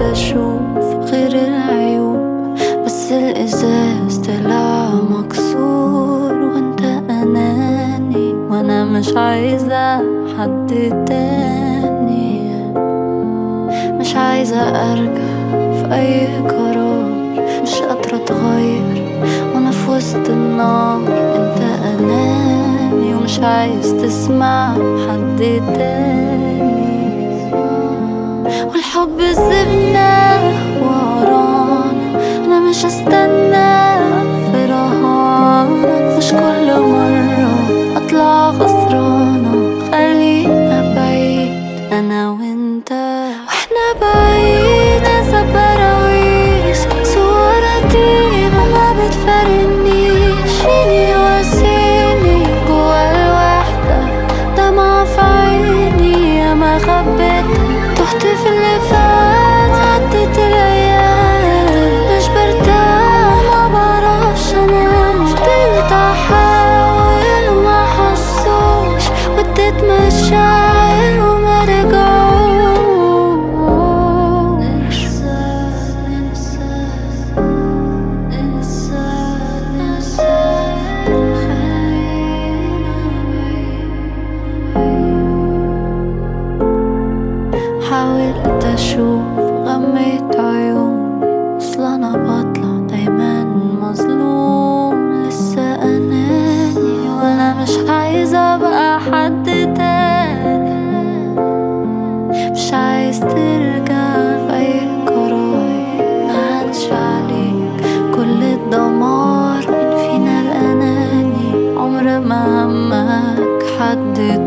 أشوف غير العيوب بس الإزاز طلع مكسور وانت أناني وأنا مش عايزة حد تاني مش عايزة أرجع في أي قرار مش قادرة أتغير وأنا في وسط النار انت أناني ومش عايز تسمع حد تاني والحب سيبنا ورانا انا مش هستنى في رهانك مش كل مرة اطلع خسرانة خلينا بعيد انا وانت واحنا بعيد انسى براويش صورتي ما بتفارقنيش مين يواسيني جوا الوحدة دمعة في عيني ياما خبيتها تحت في اللي فات عدت الايام مش برتاح ما بعرفش انام فضلت احاول وما حسوش وديت مشاعر وما رجعوش ننسى ننسى ننسى ننسى خلينا حاولت أشوف غميت عيوني أصل أنا بطلع دايما مظلوم لسه أناني وأنا مش عايزة أبقى حد تاني مش عايز ترجع في أي قرار مهنش عليك كل الدمار من فينا الأناني عمر ما همك حد